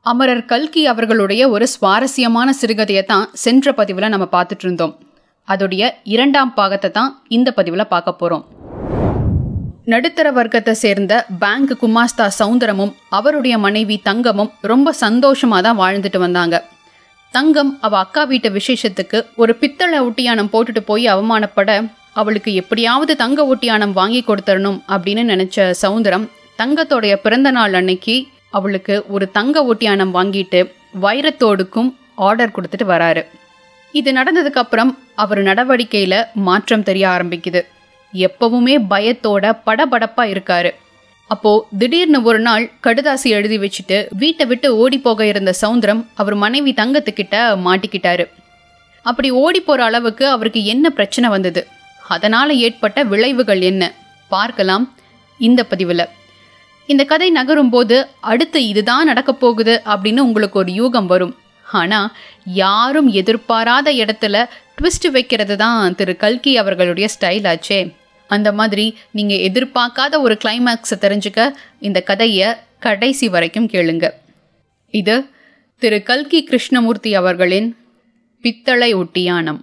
அமரர் கல்கி அவர்களுடைய ஒரு சுவாரஸ்யமான சிறுகதையை தான் சென்ற பதிவில் நம்ம பார்த்துட்டு இருந்தோம் அதோடைய இரண்டாம் பாகத்தை தான் இந்த பதிவில் பார்க்க போகிறோம் நடுத்தர வர்க்கத்தை சேர்ந்த பேங்க் குமாஸ்தா சவுந்தரமும் அவருடைய மனைவி தங்கமும் ரொம்ப சந்தோஷமாக தான் வாழ்ந்துட்டு வந்தாங்க தங்கம் அவ அக்கா வீட்டு விசேஷத்துக்கு ஒரு பித்தளை ஒட்டியானம் போட்டுட்டு போய் அவமானப்பட அவளுக்கு எப்படியாவது தங்க ஒட்டியானம் வாங்கி கொடுத்துடணும் அப்படின்னு நினைச்ச சவுந்தரம் தங்கத்தோடைய பிறந்த நாள் அன்னைக்கு அவளுக்கு ஒரு தங்க ஒட்டியானம் வாங்கிட்டு வைரத்தோடுக்கும் ஆர்டர் கொடுத்துட்டு வராரு இது நடந்ததுக்கு அப்புறம் அவர் நடவடிக்கையில மாற்றம் தெரிய ஆரம்பிக்குது எப்பவுமே பயத்தோட படபடப்பா இருக்காரு அப்போ திடீர்னு ஒரு நாள் கடுதாசி எழுதி வச்சுட்டு வீட்டை விட்டு ஓடி போக இருந்த சவுந்தரம் அவர் மனைவி தங்கத்துக்கிட்ட மாட்டிக்கிட்டாரு அப்படி ஓடி போற அளவுக்கு அவருக்கு என்ன பிரச்சனை வந்தது அதனால ஏற்பட்ட விளைவுகள் என்ன பார்க்கலாம் இந்த பதிவில் இந்த கதை நகரும் போது அடுத்து இதுதான் நடக்கப் போகுது அப்படின்னு உங்களுக்கு ஒரு யூகம் வரும் ஆனால் யாரும் எதிர்பாராத இடத்துல ட்விஸ்ட் வைக்கிறது தான் திரு கல்கி அவர்களுடைய ஸ்டைல் ஆச்சே அந்த மாதிரி நீங்கள் எதிர்பார்க்காத ஒரு கிளைமேக்ஸை தெரிஞ்சுக்க இந்த கதையை கடைசி வரைக்கும் கேளுங்க இது திரு கல்கி கிருஷ்ணமூர்த்தி அவர்களின் பித்தளை ஒட்டியானம்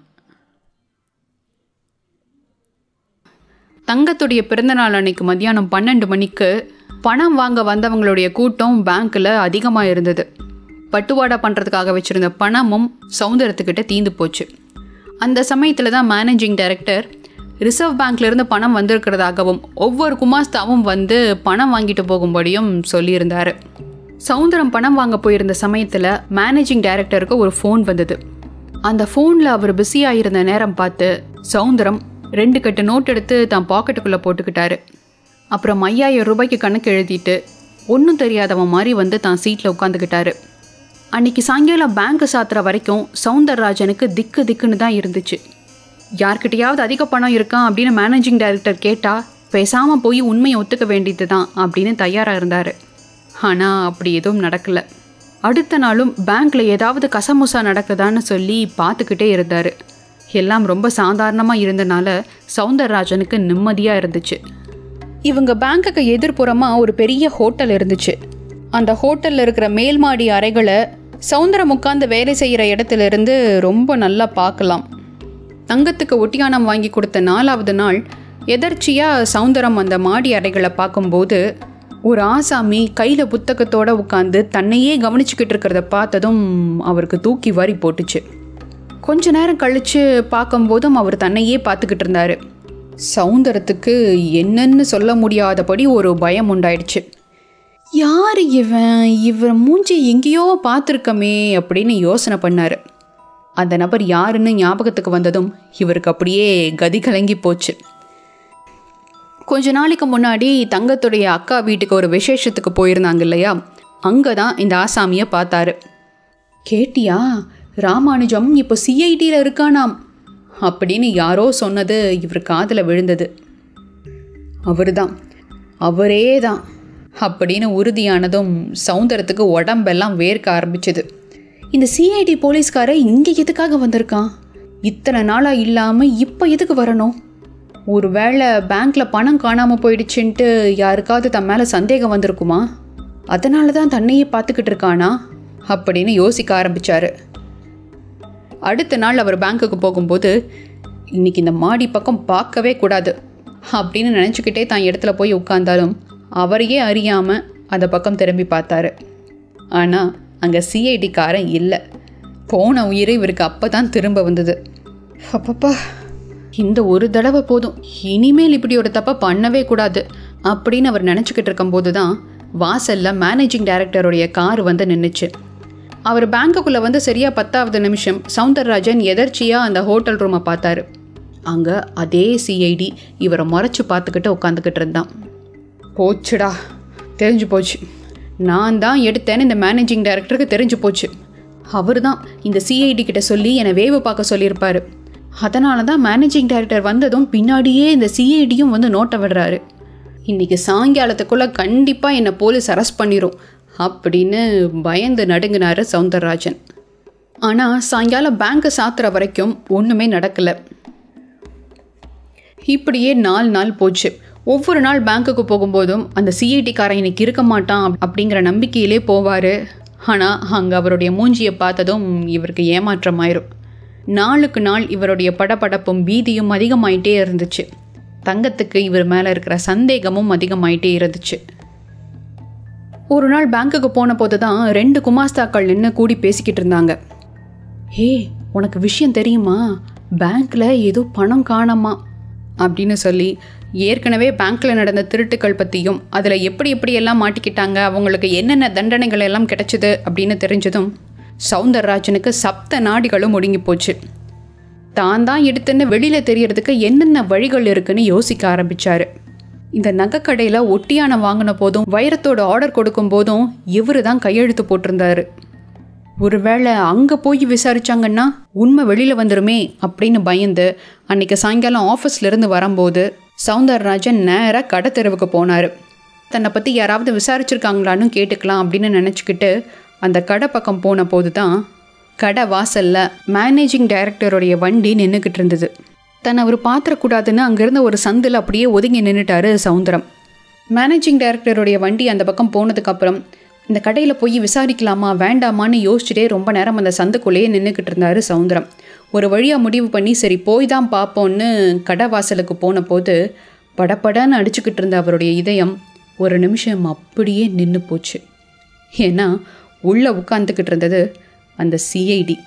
தங்கத்துடைய பிறந்தநாள் அன்னைக்கு மத்தியானம் பன்னெண்டு மணிக்கு பணம் வாங்க வந்தவங்களுடைய கூட்டம் பேங்க்கில் அதிகமாக இருந்தது பட்டுவாடா பண்ணுறதுக்காக வச்சுருந்த பணமும் சவுந்தரத்துக்கிட்ட தீந்து போச்சு அந்த சமயத்தில் தான் மேனேஜிங் டைரக்டர் ரிசர்வ் பேங்க்லேருந்து பணம் வந்திருக்கிறதாகவும் ஒவ்வொரு குமாஸ்தாவும் வந்து பணம் வாங்கிட்டு போகும்படியும் சொல்லியிருந்தார் சவுந்தரம் பணம் வாங்க போயிருந்த சமயத்தில் மேனேஜிங் டைரக்டருக்கு ஒரு ஃபோன் வந்தது அந்த ஃபோனில் அவர் பிஸியாக இருந்த நேரம் பார்த்து சவுந்தரம் ரெண்டு கட்டு நோட் எடுத்து தான் பாக்கெட்டுக்குள்ளே போட்டுக்கிட்டாரு அப்புறம் ஐயாயிரம் ரூபாய்க்கு கணக்கு எழுதிட்டு ஒன்றும் தெரியாதவன் மாதிரி வந்து தான் சீட்டில் உட்காந்துக்கிட்டாரு அன்னைக்கு சாயங்காலம் பேங்க் சாத்துற வரைக்கும் சவுந்தரராஜனுக்கு திக்கு திக்குன்னு தான் இருந்துச்சு யார்கிட்டயாவது அதிக பணம் இருக்கான் அப்படின்னு மேனேஜிங் டைரக்டர் கேட்டால் பேசாமல் போய் உண்மையை ஒத்துக்க வேண்டியது தான் அப்படின்னு தயாராக இருந்தார் ஆனால் அப்படி எதுவும் நடக்கலை அடுத்த நாளும் பேங்க்கில் ஏதாவது கசமுசா நடக்குதான்னு சொல்லி பார்த்துக்கிட்டே இருந்தார் எல்லாம் ரொம்ப சாதாரணமாக இருந்தனால சவுந்தரராஜனுக்கு நிம்மதியாக இருந்துச்சு இவங்க பேங்க்குக்கு எதிர்ப்புறமாக ஒரு பெரிய ஹோட்டல் இருந்துச்சு அந்த ஹோட்டலில் இருக்கிற மேல் மாடி அறைகளை சவுந்தரம் உட்காந்து வேலை செய்கிற இடத்துல இருந்து ரொம்ப நல்லா பார்க்கலாம் தங்கத்துக்கு ஒட்டியானம் வாங்கி கொடுத்த நாலாவது நாள் எதர்ச்சியாக சவுந்தரம் அந்த மாடி அறைகளை பார்க்கும்போது ஒரு ஆசாமி கையில் புத்தகத்தோடு உட்காந்து தன்னையே கவனிச்சுக்கிட்டு இருக்கிறத பார்த்ததும் அவருக்கு தூக்கி வாரி போட்டுச்சு கொஞ்ச நேரம் கழித்து பார்க்கும்போதும் அவர் தன்னையே பார்த்துக்கிட்டு இருந்தார் சவுந்தரத்துக்கு என்னன்னு சொல்ல முடியாதபடி ஒரு பயம் உண்டாயிடுச்சு யார் இவன் இவன் மூஞ்சி எங்கேயோ பார்த்துருக்கமே அப்படின்னு யோசனை பண்ணார் அந்த நபர் யாருன்னு ஞாபகத்துக்கு வந்ததும் இவருக்கு அப்படியே கதி கலங்கி போச்சு கொஞ்ச நாளைக்கு முன்னாடி தங்கத்துடைய அக்கா வீட்டுக்கு ஒரு விசேஷத்துக்கு போயிருந்தாங்க இல்லையா அங்கே தான் இந்த ஆசாமியை பார்த்தாரு கேட்டியா ராமானுஜம் இப்போ சிஐடியில் இருக்கானாம் அப்படின்னு யாரோ சொன்னது இவர் காதில் விழுந்தது அவர் தான் அவரே தான் அப்படின்னு உறுதியானதும் சவுந்தரத்துக்கு உடம்பெல்லாம் வேர்க்க ஆரம்பிச்சது இந்த சிஐடி போலீஸ்கார இங்கே எதுக்காக வந்திருக்கான் இத்தனை நாளாக இல்லாமல் இப்போ எதுக்கு வரணும் ஒரு வேளை பேங்க்கில் பணம் காணாமல் போயிடுச்சுன்ட்டு யாருக்காவது தன் மேலே சந்தேகம் வந்திருக்குமா அதனால தான் தன்னையே பார்த்துக்கிட்டு இருக்கானா அப்படின்னு யோசிக்க ஆரம்பித்தார் அடுத்த நாள் அவர் பேங்க்குக்கு போகும்போது இன்னைக்கு இந்த மாடி பக்கம் பார்க்கவே கூடாது அப்படின்னு நினச்சிக்கிட்டே தான் இடத்துல போய் உட்கார்ந்தாலும் அவரையே அறியாமல் அந்த பக்கம் திரும்பி பார்த்தாரு ஆனால் அங்கே சிஐடிக்காரன் இல்லை போன உயிர் இவருக்கு அப்போ தான் திரும்ப வந்தது அப்பப்பா இந்த ஒரு தடவை போதும் இனிமேல் இப்படி ஒரு தப்பை பண்ணவே கூடாது அப்படின்னு அவர் நினச்சிக்கிட்டு இருக்கும்போது தான் வாசலில் மேனேஜிங் டைரக்டருடைய கார் வந்து நின்றுச்சு அவர் பேங்க்குள்ளே வந்து சரியாக பத்தாவது நிமிஷம் சவுந்தரராஜன் எதர்ச்சியாக அந்த ஹோட்டல் ரூமை பார்த்தாரு அங்கே அதே சிஐடி இவரை முறைச்சி பார்த்துக்கிட்டு உட்காந்துக்கிட்டு இருந்தான் போச்சுடா தெரிஞ்சு போச்சு நான் தான் எடுத்தேன்னு இந்த மேனேஜிங் டைரக்டருக்கு தெரிஞ்சு போச்சு அவர் தான் இந்த சிஐடி கிட்ட சொல்லி என்னை வேவு பார்க்க சொல்லியிருப்பாரு அதனால தான் மேனேஜிங் டைரக்டர் வந்ததும் பின்னாடியே இந்த சிஐடியும் வந்து நோட்டை விடுறாரு இன்றைக்கி சாயங்காலத்துக்குள்ளே கண்டிப்பாக என்னை போலீஸ் அரெஸ்ட் பண்ணிடும் அப்படின்னு பயந்து நடுங்கினார் சவுந்தரராஜன் ஆனால் சாயங்காலம் பேங்க்கை சாத்துற வரைக்கும் ஒன்றுமே நடக்கலை இப்படியே நாலு நாள் போச்சு ஒவ்வொரு நாள் பேங்க்குக்கு போகும்போதும் அந்த சிஐடிக்காரன் இன்னைக்கு இருக்க மாட்டான் அப்- அப்படிங்கிற நம்பிக்கையிலே போவார் ஆனால் அங்கே அவருடைய மூஞ்சியை பார்த்ததும் இவருக்கு ஏமாற்றமாயிரும் நாளுக்கு நாள் இவருடைய படபடப்பும் பீதியும் அதிகமாயிட்டே இருந்துச்சு தங்கத்துக்கு இவர் மேலே இருக்கிற சந்தேகமும் அதிகமாயிட்டே இருந்துச்சு ஒரு நாள் பேங்க்குக்கு போன போது தான் ரெண்டு குமாஸ்தாக்கள் நின்று கூடி பேசிக்கிட்டு இருந்தாங்க ஹே உனக்கு விஷயம் தெரியுமா பேங்க்கில் ஏதோ பணம் காணாமா அப்படின்னு சொல்லி ஏற்கனவே பேங்க்கில் நடந்த திருட்டுக்கள் பற்றியும் அதில் எப்படி எப்படி எல்லாம் மாட்டிக்கிட்டாங்க அவங்களுக்கு என்னென்ன தண்டனைகள் எல்லாம் கிடைச்சிது அப்படின்னு தெரிஞ்சதும் சவுந்தரராஜனுக்கு சப்த நாடிகளும் ஒடுங்கி போச்சு தான் தான் எடுத்துன்னு வெளியில் தெரியறதுக்கு என்னென்ன வழிகள் இருக்குன்னு யோசிக்க ஆரம்பிச்சாரு இந்த நகைக்கடையில் ஒட்டியானம் வாங்கின போதும் வைரத்தோட ஆர்டர் கொடுக்கும் போதும் இவரு தான் கையெழுத்து போட்டிருந்தாரு ஒருவேளை அங்கே போய் விசாரிச்சாங்கன்னா உண்மை வெளியில் வந்துருமே அப்படின்னு பயந்து அன்னைக்கு சாயங்காலம் ஆஃபீஸ்லேருந்து வரும்போது சவுந்தரராஜன் நேராக கடை தெருவுக்கு போனார் தன்னை பற்றி யாராவது விசாரிச்சிருக்காங்களான்னு கேட்டுக்கலாம் அப்படின்னு நினச்சிக்கிட்டு அந்த கடை பக்கம் போன போது தான் கடை வாசலில் மேனேஜிங் டைரக்டருடைய வண்டி நின்றுக்கிட்டு இருந்தது தன்னை அவர் பாத்திரக்கூடாதுன்னு அங்கேருந்து ஒரு சந்தில் அப்படியே ஒதுங்கி நின்றுட்டாரு சவுந்தரம் மேனேஜிங் டைரக்டருடைய வண்டி அந்த பக்கம் போனதுக்கப்புறம் இந்த கடையில் போய் விசாரிக்கலாமா வேண்டாமான்னு யோசிச்சுட்டே ரொம்ப நேரம் அந்த சந்துக்குள்ளேயே நின்றுக்கிட்டு இருந்தாரு சவுந்தரம் ஒரு வழியாக முடிவு பண்ணி சரி போய் தான் பார்ப்போன்னு கடை வாசலுக்கு போன போது படபடன்னு அடிச்சுக்கிட்டு இருந்த அவருடைய இதயம் ஒரு நிமிஷம் அப்படியே நின்று போச்சு ஏன்னா உள்ளே உட்காந்துக்கிட்டு இருந்தது அந்த சிஐடி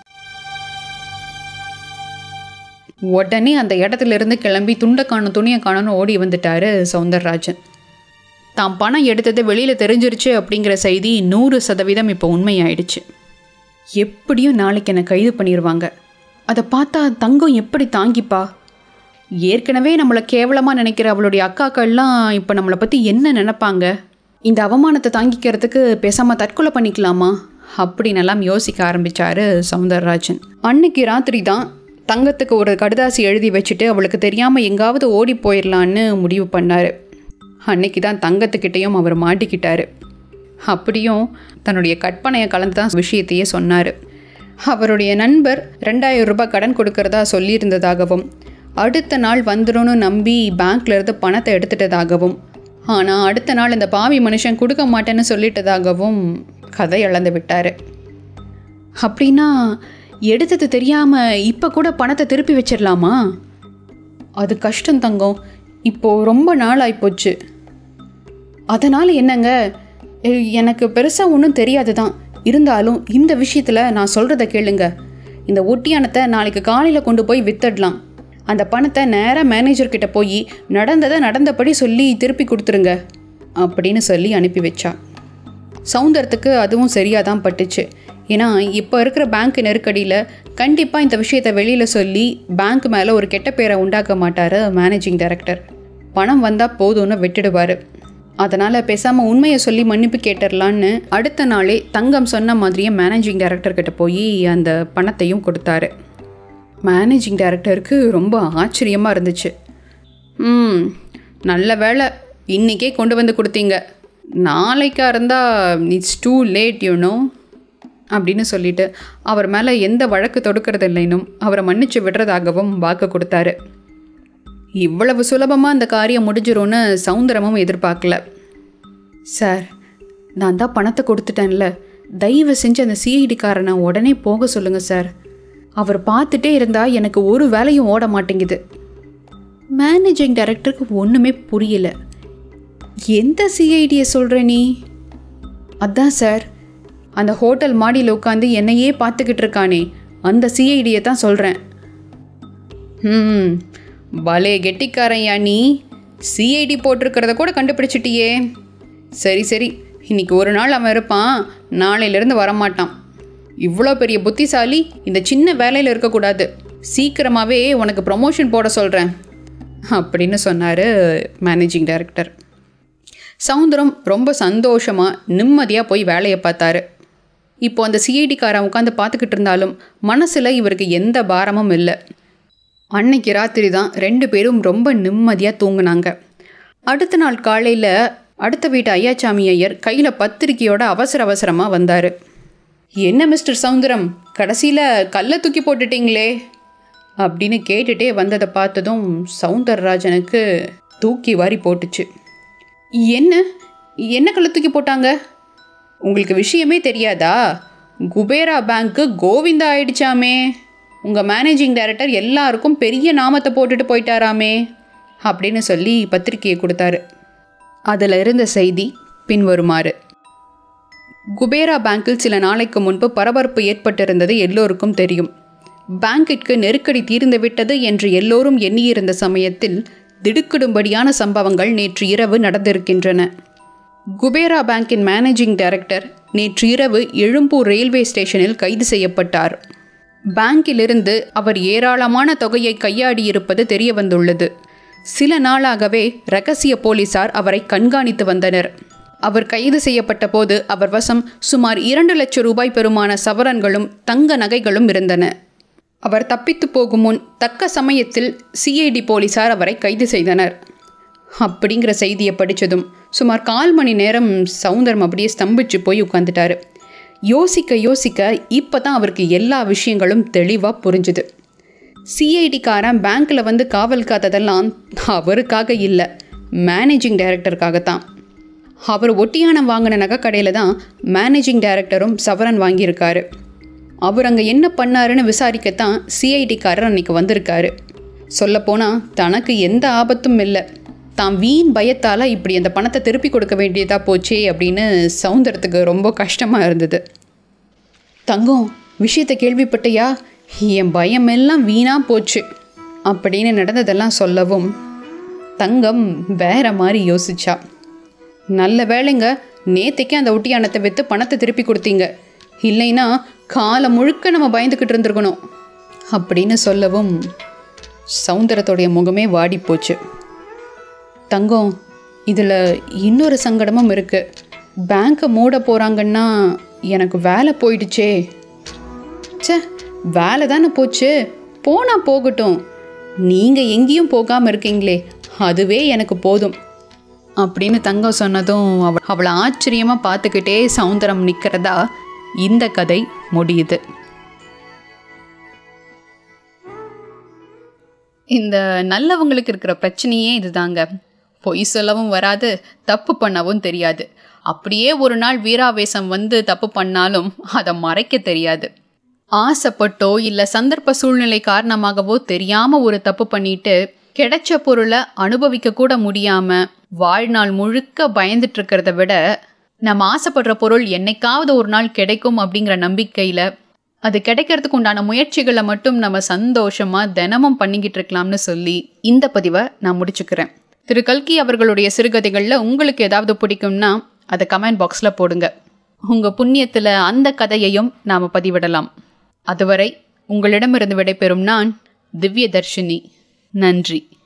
உடனே அந்த இடத்துல இருந்து கிளம்பி துண்டை காணும் துணியை காணும்னு ஓடி வந்துட்டாரு சவுந்தரராஜன் தாம் பணம் எடுத்தது வெளியில் தெரிஞ்சிருச்சு அப்படிங்கிற செய்தி நூறு சதவீதம் இப்போ உண்மையாயிடுச்சு எப்படியும் நாளைக்கு என்னை கைது பண்ணிடுவாங்க அதை பார்த்தா தங்கம் எப்படி தாங்கிப்பா ஏற்கனவே நம்மளை கேவலமாக நினைக்கிற அவளுடைய அக்காக்கள்லாம் இப்போ நம்மளை பற்றி என்ன நினைப்பாங்க இந்த அவமானத்தை தாங்கிக்கிறதுக்கு பேசாமல் தற்கொலை பண்ணிக்கலாமா அப்படின்னு எல்லாம் யோசிக்க ஆரம்பிச்சாரு சவுந்தரராஜன் அன்னைக்கு ராத்திரி தான் தங்கத்துக்கு ஒரு கடுதாசி எழுதி வச்சுட்டு அவளுக்கு தெரியாமல் எங்காவது ஓடி போயிடலான்னு முடிவு பண்ணார் அன்னைக்கு தான் தங்கத்துக்கிட்டேயும் அவர் மாட்டிக்கிட்டாரு அப்படியும் தன்னுடைய கற்பனையை கலந்து தான் விஷயத்தையே சொன்னார் அவருடைய நண்பர் ரெண்டாயிரம் ரூபாய் கடன் கொடுக்கறதா சொல்லியிருந்ததாகவும் அடுத்த நாள் வந்துடும்னு நம்பி பேங்க்ல இருந்து பணத்தை எடுத்துட்டதாகவும் ஆனால் அடுத்த நாள் இந்த பாவி மனுஷன் கொடுக்க மாட்டேன்னு சொல்லிட்டதாகவும் கதை இழந்து விட்டார் அப்படின்னா எடுத்தது தெரியாமல் இப்போ கூட பணத்தை திருப்பி வச்சிடலாமா அது கஷ்டம் தங்கம் இப்போது ரொம்ப நாள் ஆயிப்போச்சு அதனால் என்னங்க எ- எனக்கு பெருசாக ஒன்றும் தெரியாது தான் இருந்தாலும் இந்த விஷயத்தில் நான் சொல்கிறத கேளுங்க இந்த ஒட்டியானத்தை நாளைக்கு காலையில் கொண்டு போய் வித்துடலாம் அந்த பணத்தை நேராக மேனேஜர்கிட்ட போய் நடந்ததை நடந்தபடி சொல்லி திருப்பி கொடுத்துருங்க அப்படின்னு சொல்லி அனுப்பி வச்சா சவுந்தரத்துக்கு அதுவும் சரியாக தான் பட்டுச்சு ஏன்னா இப்போ இருக்கிற பேங்க் நெருக்கடியில் கண்டிப்பாக இந்த விஷயத்தை வெளியில் சொல்லி பேங்க் மேலே ஒரு கெட்ட பேரை உண்டாக்க மாட்டார் மேனேஜிங் டைரக்டர் பணம் வந்தால் போதும்னு விட்டுடுவார் அதனால் பேசாமல் உண்மையை சொல்லி மன்னிப்பு கேட்டுடலான்னு அடுத்த நாளே தங்கம் சொன்ன மாதிரியே மேனேஜிங் டைரக்டர் கிட்ட போய் அந்த பணத்தையும் கொடுத்தாரு மேனேஜிங் டைரக்டருக்கு ரொம்ப ஆச்சரியமாக இருந்துச்சு ம் நல்ல வேலை இன்றைக்கே கொண்டு வந்து கொடுத்தீங்க நாளைக்கா இருந்தால் இட்ஸ் டூ லேட் யூனோ அப்படின்னு சொல்லிட்டு அவர் மேலே எந்த வழக்கு தொடுக்கிறது இல்லைனும் அவரை மன்னிச்சு விடுறதாகவும் வாக்கு கொடுத்தாரு இவ்வளவு சுலபமாக அந்த காரியம் முடிஞ்சிரும்னு சவுந்தரமும் எதிர்பார்க்கல சார் நான் தான் பணத்தை கொடுத்துட்டேன்ல தயவு செஞ்சு அந்த சிஐடிக்காரனை உடனே போக சொல்லுங்கள் சார் அவர் பார்த்துட்டே இருந்தால் எனக்கு ஒரு வேலையும் ஓட மாட்டேங்குது மேனேஜிங் டைரக்டருக்கு ஒன்றுமே புரியல எந்த சிஐடியை சொல்கிற நீ அதான் சார் அந்த ஹோட்டல் மாடியில் உட்காந்து என்னையே பார்த்துக்கிட்டு இருக்கானே அந்த சிஐடியை தான் சொல்கிறேன் ம் பலே கெட்டிக்காரன் யா நீ சிஐடி போட்டிருக்கிறத கூட கண்டுபிடிச்சிட்டியே சரி சரி இன்னைக்கு ஒரு நாள் அவன் இருப்பான் நாளையிலேருந்து வரமாட்டான் இவ்வளோ பெரிய புத்திசாலி இந்த சின்ன வேலையில் இருக்கக்கூடாது சீக்கிரமாகவே உனக்கு ப்ரொமோஷன் போட சொல்கிறேன் அப்படின்னு சொன்னார் மேனேஜிங் டைரக்டர் சவுந்தரம் ரொம்ப சந்தோஷமாக நிம்மதியாக போய் வேலையை பார்த்தாரு இப்போ அந்த சிஐடிக்காரன் உட்காந்து பார்த்துக்கிட்டு இருந்தாலும் மனசில் இவருக்கு எந்த பாரமும் இல்லை அன்னைக்கு ராத்திரி தான் ரெண்டு பேரும் ரொம்ப நிம்மதியாக தூங்குனாங்க அடுத்த நாள் காலையில் அடுத்த வீட்டு ஐயாச்சாமி ஐயர் கையில் பத்திரிக்கையோட அவசர அவசரமாக வந்தார் என்ன மிஸ்டர் சவுந்தரம் கடைசியில் கல்லை தூக்கி போட்டுட்டீங்களே அப்படின்னு கேட்டுட்டே வந்ததை பார்த்ததும் சவுந்தரராஜனுக்கு தூக்கி வாரி போட்டுச்சு என்ன என்ன கல்லை தூக்கி போட்டாங்க உங்களுக்கு விஷயமே தெரியாதா குபேரா பேங்க்கு கோவிந்தா ஆயிடுச்சாமே உங்கள் மேனேஜிங் டைரக்டர் எல்லாருக்கும் பெரிய நாமத்தை போட்டுட்டு போயிட்டாராமே அப்படின்னு சொல்லி பத்திரிக்கையை கொடுத்தாரு அதில் இருந்த செய்தி பின்வருமாறு குபேரா பேங்கில் சில நாளைக்கு முன்பு பரபரப்பு ஏற்பட்டிருந்தது எல்லோருக்கும் தெரியும் பேங்கிற்கு நெருக்கடி தீர்ந்து விட்டது என்று எல்லோரும் எண்ணியிருந்த சமயத்தில் திடுக்கிடும்படியான சம்பவங்கள் நேற்று இரவு நடந்திருக்கின்றன குபேரா பேங்கின் மேனேஜிங் டைரக்டர் நேற்று இரவு எழும்பூர் ரயில்வே ஸ்டேஷனில் கைது செய்யப்பட்டார் பேங்கிலிருந்து அவர் ஏராளமான தொகையை கையாடியிருப்பது தெரிய வந்துள்ளது சில நாளாகவே ரகசிய போலீசார் அவரை கண்காணித்து வந்தனர் அவர் கைது செய்யப்பட்ட போது அவர் வசம் சுமார் இரண்டு லட்சம் ரூபாய் பெறுமான சவரன்களும் தங்க நகைகளும் இருந்தன அவர் தப்பித்து போகும் முன் தக்க சமயத்தில் சிஐடி போலீசார் அவரை கைது செய்தனர் அப்படிங்கிற செய்தியை படித்ததும் சுமார் கால் மணி நேரம் சவுந்தரம் அப்படியே ஸ்தம்பிச்சு போய் உட்காந்துட்டாரு யோசிக்க யோசிக்க இப்போ தான் அவருக்கு எல்லா விஷயங்களும் தெளிவாக புரிஞ்சுது சிஐடிக்காரன் பேங்க்கில் வந்து காவல் காத்ததெல்லாம் அவருக்காக இல்லை மேனேஜிங் டைரக்டருக்காகத்தான் அவர் ஒட்டியானம் வாங்கின நகைக்கடையில் தான் மேனேஜிங் டைரக்டரும் சவரன் வாங்கியிருக்காரு அவர் அங்கே என்ன பண்ணாருன்னு விசாரிக்கத்தான் சிஐடிக்காரர் அன்னைக்கு வந்திருக்காரு சொல்லப்போனால் தனக்கு எந்த ஆபத்தும் இல்லை தான் வீண் பயத்தால் இப்படி அந்த பணத்தை திருப்பி கொடுக்க வேண்டியதாக போச்சே அப்படின்னு சவுந்தரத்துக்கு ரொம்ப கஷ்டமாக இருந்தது தங்கம் விஷயத்தை கேள்விப்பட்டியா என் பயமெல்லாம் வீணாக போச்சு அப்படின்னு நடந்ததெல்லாம் சொல்லவும் தங்கம் வேற மாதிரி யோசிச்சா நல்ல வேலைங்க நேத்தைக்கு அந்த ஒட்டியானத்தை விற்று பணத்தை திருப்பி கொடுத்தீங்க இல்லைன்னா காலம் முழுக்க நம்ம பயந்துக்கிட்டு இருந்திருக்கணும் அப்படின்னு சொல்லவும் சவுந்தரத்துடைய முகமே வாடி போச்சு தங்கம் இதில் இன்னொரு சங்கடமும் இருக்குது பேங்க்கை மூட போகிறாங்கன்னா எனக்கு வேலை போயிடுச்சே ச்சே வேலை தானே போச்சு போனால் போகட்டும் நீங்கள் எங்கேயும் போகாமல் இருக்கீங்களே அதுவே எனக்கு போதும் அப்படின்னு தங்கம் சொன்னதும் அவள் அவளை ஆச்சரியமாக பார்த்துக்கிட்டே சவுந்தரம் நிற்கிறதா இந்த கதை முடியுது இந்த நல்லவங்களுக்கு இருக்கிற பிரச்சனையே இதுதாங்க பொய் சொல்லவும் வராது தப்பு பண்ணவும் தெரியாது அப்படியே ஒரு நாள் வீராவேசம் வந்து தப்பு பண்ணாலும் அதை மறைக்க தெரியாது ஆசைப்பட்டோ இல்லை சந்தர்ப்ப சூழ்நிலை காரணமாகவோ தெரியாமல் ஒரு தப்பு பண்ணிட்டு கிடைச்ச பொருளை அனுபவிக்க கூட முடியாமல் வாழ்நாள் முழுக்க பயந்துட்டு இருக்கிறத விட நம்ம ஆசைப்படுற பொருள் என்னைக்காவது ஒரு நாள் கிடைக்கும் அப்படிங்கிற நம்பிக்கையில் அது கிடைக்கிறதுக்கு உண்டான முயற்சிகளை மட்டும் நம்ம சந்தோஷமா தினமும் பண்ணிக்கிட்டு இருக்கலாம்னு சொல்லி இந்த பதிவை நான் முடிச்சுக்கிறேன் திரு கல்கி அவர்களுடைய சிறுகதைகளில் உங்களுக்கு ஏதாவது பிடிக்கும்னா அதை கமெண்ட் பாக்ஸில் போடுங்க உங்கள் புண்ணியத்தில் அந்த கதையையும் நாம் பதிவிடலாம் அதுவரை உங்களிடமிருந்து விடைபெறும் நான் திவ்ய தர்ஷினி நன்றி